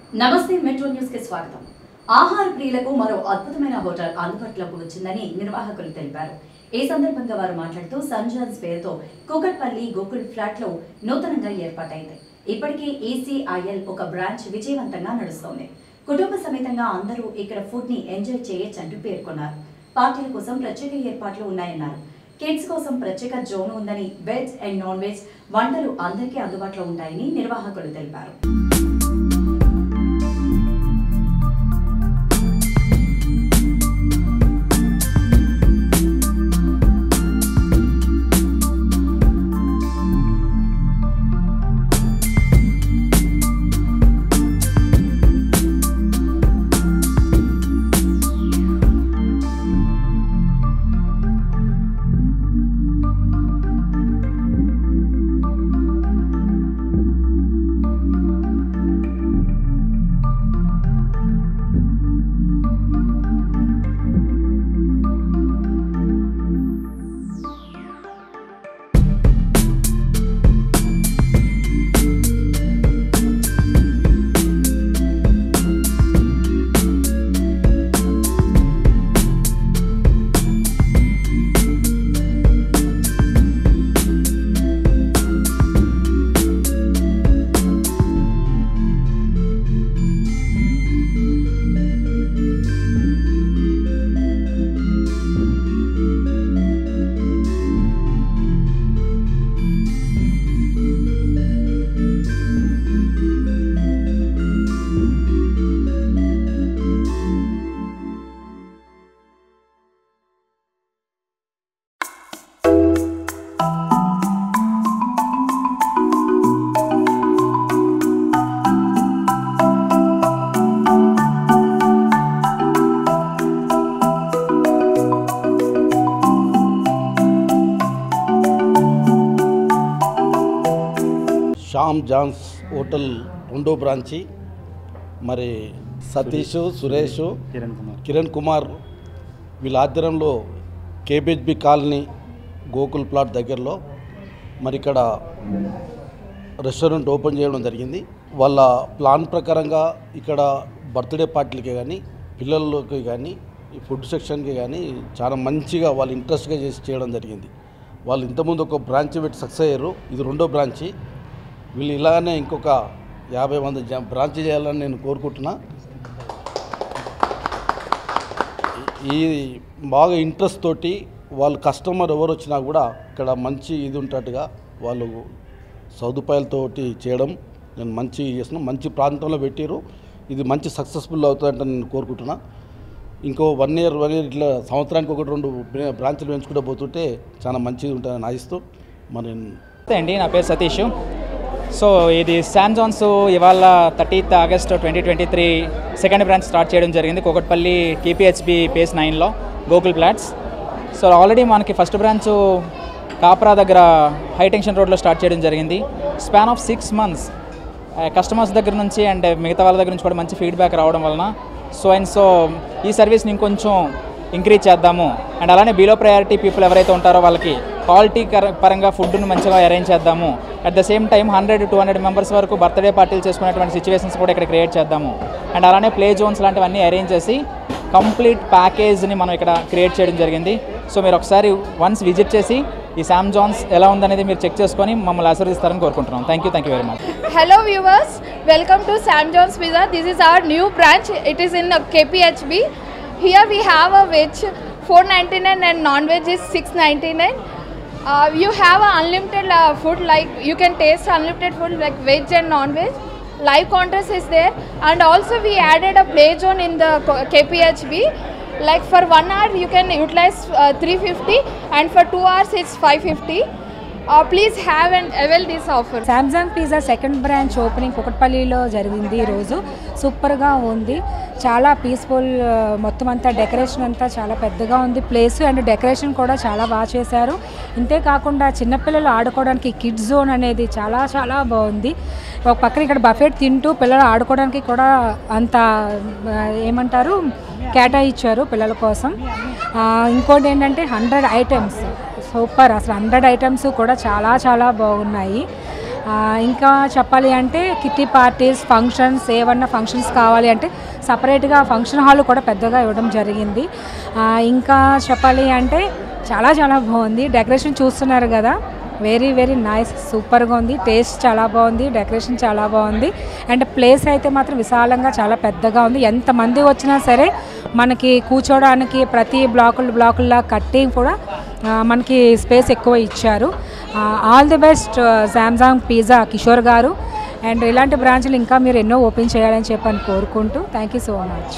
నమస్తే metro news కి స్వాగతం ఆహార ప్రియులకు మరో అద్భుతమైన హోటల్ అందుబాటులోకి వచ్చిందని నిర్వాహకులు తెలిపారు ఈ సందర్భంగా వారు మాట్లాడుతూ సన్జాన్స్ పేరుతో కూకట్పల్లి గోకుల్ ఫ్లాట్ లో నూతనంగా ఏర్పాటైంది ఇప్పటికే ఈసీఐఎల్ ఒక బ్రాంచ్ విజయవంతంగా నడుస్తోంది కుటుంబ సమేతంగా అందరూ ఇక్కడ ఫుడ్ ని ఎంజాయ్ చేయొచ్చంటూ పేర్కొన్నారు పార్టీల కోసం ప్రత్యేక ఏర్పాట్లు ఉన్నాయన్నారు కిడ్స్ కోసం ప్రత్యేక జోన్ ఉందని వెజ్ అండ్ నాన్ వెజ్ వంటలు అందరికీ అందుబాటులో ఉంటాయని నిర్వాహకులు తెలిపారు శ్యామ్ జాన్స్ హోటల్ రెండో బ్రాంచి మరి సతీష్ సురేష్ కిరణ్ కుమార్ కిరణ్ కుమార్ వీళ్ళ ఆధ్వర్యంలో కేబిహెచ్బి కాలనీ గోకుల్ ప్లాట్ దగ్గరలో మరి ఇక్కడ రెస్టారెంట్ ఓపెన్ చేయడం జరిగింది వాళ్ళ ప్లాన్ ప్రకారంగా ఇక్కడ బర్త్డే పార్టీలకి కానీ పిల్లలకి కానీ ఈ ఫుడ్ సెక్షన్కి కానీ చాలా మంచిగా వాళ్ళు ఇంట్రెస్ట్గా చేసి చేయడం జరిగింది వాళ్ళు ఇంతకుముందు ఒక బ్రాంచ్ పెట్టి సక్సెస్ అయ్యారు ఇది రెండో బ్రాంచి వీళ్ళు ఇలాగనే ఇంకొక యాభై మంది జా- బ్రాంచ్ చేయాలని నేను కోరుకుంటున్నా ఈ బాగా ఇంట్రెస్ట్ తోటి వాళ్ళు కస్టమర్ ఎవరు వచ్చినా కూడా ఇక్కడ మంచి ఇది ఉంటట్టుగా వాళ్ళు సదుపాయాలతోటి చేయడం నేను మంచి చేసిన మంచి ప్రాంతంలో పెట్టారు ఇది మంచి సక్సెస్ఫుల్ అవుతుందంటే నేను కోరుకుంటున్నా ఇంకో వన్ ఇయర్ వన్ ఇయర్ ఇట్లా సంవత్సరానికి ఒకటి రెండు బ్రా- బ్రాంచ్లు పెంచుకుంటూ పోతుంటే చాలా మంచిది ఉంటుందని ఆశిస్తూ మరి నమస్తే అండి నా పేరు సతీష్ సో ఇది శామ్జాన్స్ ఇవాళ thirtieth August twenty twenty three second branch start చేయడం జరిగింది కోకట్పల్లి కేపీహెచ్బి పేస్ నైన్లో గోకుల్ ప్లాట్స్ సో ఆల్రెడీ మనకి ఫస్ట్ బ్రాంచ్ కాప్రా దగ్గర హై టెన్షన్ రోడ్లో స్టార్ట్ చేయడం జరిగింది span of six months customers దగ్గర నుంచి అండ్ మిగతా వాళ్ళ దగ్గర నుంచి కూడా మంచి ఫీడ్బ్యాక్ రావడం వలన సో అండ్ సో ఈ సర్వీస్ని ఇంకొంచెం ఇంక్రీజ్ చేద్దాము అండ్ అలానే బిలో ప్రయారిటీ పీపుల్ ఎవరైతే ఉంటారో వాళ్ళకి క్వాలిటీ పరంగా ఫుడ్ను మంచిగా అరేంజ్ చేద్దాము at the same time hundred two hundred members వరకు బర్త్డే పార్టీలు చేసుకునేటువంటి సిచ్యువేషన్స్ కూడా ఇక్కడ క్రియేట్ చేద్దాము అండ్ అలానే ప్లే జోన్స్ లాంటివన్నీ అరేంజ్ చేసి కంప్లీట్ ప్యాకేజ్ని మనం ఇక్కడ క్రియేట్ చేయడం జరిగింది సో మీరు ఒకసారి వన్స్ విజిట్ చేసి ఈ శామ్ జాన్స్ ఎలా ఉందనేది మీరు చెక్ చేసుకొని మమ్మల్ని ఆశీర్వదిస్తారని కోరుకుంటున్నాం thank you thank you very much Hello viewers, welcome to Sam John's Pizza. This is our new branch. It is in uh, KPHB. Here we have a veg 499 and non-veg is 699. Uh, you have a unlimited uh, food like you can taste unlimited food like veg and non-veg. Live contest is there and also we added a play zone in the co- KPHB. Like for one hour you can utilize uh, 350 and for two hours it's 550. Uh, please have and avail this offer. Samsung pizza second branch opening కుకట్పల్లిలో జరిగింది ఈరోజు సూపర్గా ఉంది చాలా peaceful మొత్తం అంతా decoration అంతా చాలా పెద్దగా ఉంది ప్లేస్ అండ్ డెకరేషన్ కూడా చాలా బాగా చేశారు ఇంతే కాకుండా చిన్నపిల్లలు ఆడుకోవడానికి కిడ్స్ జోన్ అనేది చాలా చాలా బాగుంది ఒక పక్కన ఇక్కడ బఫెట్ తింటూ పిల్లలు ఆడుకోవడానికి కూడా అంత ఆ, ఏమంటారు కేటాయించారు పిల్లల కోసం ఆ, ఇంకోటి ఏంటంటే హండ్రెడ్ ఐటమ్స్ సూపర్ అసలు హండ్రెడ్ ఐటమ్స్ కూడా చాలా చాలా బాగున్నాయి ఆ, ఆ, ఇంకా చెప్పాలి అంటే కిట్టి పార్టీస్ ఫంక్షన్స్ ఏమన్నా ఫంక్షన్స్ కావాలి అంటే సపరేట్గా ఫంక్షన్ హాల్ కూడా పెద్దగా ఇవ్వడం జరిగింది ఆ, ఇంకా చెప్పాలి అంటే చాలా చాలా బాగుంది డెకరేషన్ చూస్తున్నారు కదా వెరీ వెరీ నైస్ సూపర్గా ఉంది టేస్ట్ చాలా బాగుంది డెకరేషన్ చాలా బాగుంది అండ్ ప్లేస్ అయితే మాత్రం విశాలంగా చాలా పెద్దగా ఉంది ఎంతమంది వచ్చినా సరే మనకి కూర్చోవడానికి ప్రతి బ్లాకులు బ్లాకుల్లా కట్టి కూడా ఆ, మనకి స్పేస్ ఎక్కువ ఇచ్చారు all the best Samsung pizza Kishore garu and ఇలాంటి బ్రాంచ్లు ఇంకా మీరు ఎన్నో ఓపెన్ చేయాలని చెప్పని కోరుకుంటూ థ్యాంక్ యూ సో మచ్